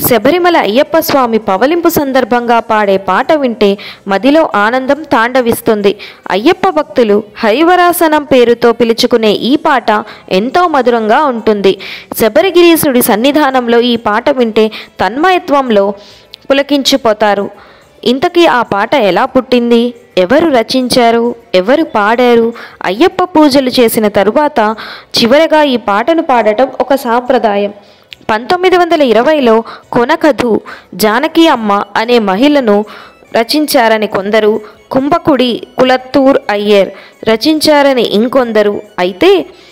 శబరిమల అయ్యప్ప స్వామి పవలింపు సందర్భంగా పాడే పాట వింటే మదిలో ఆనందం తాండవిస్తుంది అయ్యప్ప భక్తులు హరివరాసనం పేరుతో పిలుచుకునే ఈ పాట ఎంతో మధురంగా ఉంటుంది శబరిగిరీశుడి సన్నిధానంలో ఈ పాట వింటే తన్మయత్వంలో పులకించిపోతారు ఇంతకీ ఆ పాట ఎలా పుట్టింది ఎవరు రచించారు ఎవరు పాడారు అయ్యప్ప పూజలు చేసిన తరువాత చివరగా ఈ పాటను పాడటం ఒక సాంప్రదాయం పంతొమ్మిది వందల ఇరవైలో కొనకథు జానకి అమ్మ అనే మహిళను రచించారని కొందరు కుంభకుడి కులత్తూర్ అయ్యర్ రచించారని ఇంకొందరు అయితే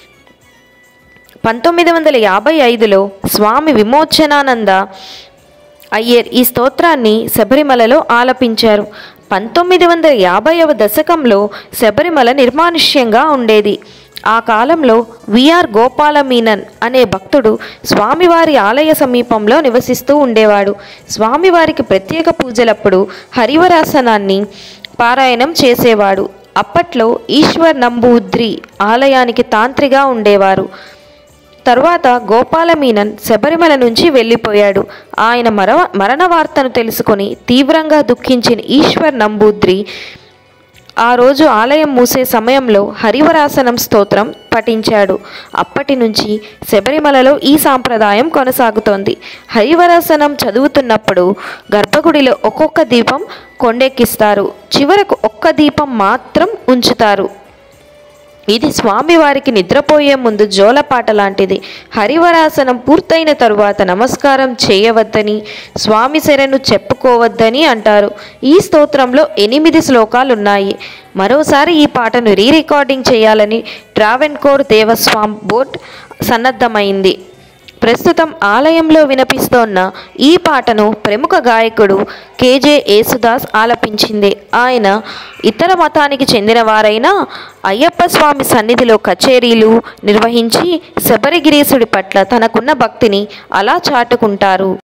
పంతొమ్మిది వందల యాభై ఐదులో స్వామి విమోచనానంద అయ్యర్ ఈ స్తోత్రాన్ని శబరిమలలో ఆలపించారు పంతొమ్మిది వందల యాభైవ దశకంలో శబరిమల నిర్మానుష్యంగా ఉండేది ఆ కాలంలో విఆర్ గోపాలమీనన్ అనే భక్తుడు స్వామివారి ఆలయ సమీపంలో నివసిస్తూ ఉండేవాడు స్వామివారికి ప్రత్యేక పూజలప్పుడు హరివరాసనాన్ని పారాయణం చేసేవాడు అప్పట్లో ఈశ్వర్ నంబూద్రి ఆలయానికి తాంత్రిగా ఉండేవారు తరువాత గోపాలమీనన్ శబరిమల నుంచి వెళ్ళిపోయాడు ఆయన మర మరణ వార్తను తెలుసుకొని తీవ్రంగా దుఃఖించిన ఈశ్వర్ నంబూద్రి ఆ రోజు ఆలయం మూసే సమయంలో హరివరాసనం స్తోత్రం పఠించాడు అప్పటి నుంచి శబరిమలలో ఈ సాంప్రదాయం కొనసాగుతోంది హరివరాసనం చదువుతున్నప్పుడు గర్భగుడిలో ఒక్కొక్క దీపం కొండెక్కిస్తారు చివరకు ఒక్క దీపం మాత్రం ఉంచుతారు ఇది స్వామివారికి నిద్రపోయే ముందు జోలపాట లాంటిది హరివరాసనం పూర్తయిన తరువాత నమస్కారం చేయవద్దని స్వామి శరణు చెప్పుకోవద్దని అంటారు ఈ స్తోత్రంలో ఎనిమిది శ్లోకాలున్నాయి మరోసారి ఈ పాటను రీ రికార్డింగ్ చేయాలని ట్రావెన్కోర్ దేవస్వాం బోర్డ్ సన్నద్ధమైంది ప్రస్తుతం ఆలయంలో వినిపిస్తోన్న ఈ పాటను ప్రముఖ గాయకుడు కేజే యేసుదాస్ ఆలపించింది ఆయన ఇతర మతానికి చెందినవారైనా అయ్యప్ప స్వామి సన్నిధిలో కచేరీలు నిర్వహించి శబరిగిరీసుడి పట్ల తనకున్న భక్తిని అలా చాటుకుంటారు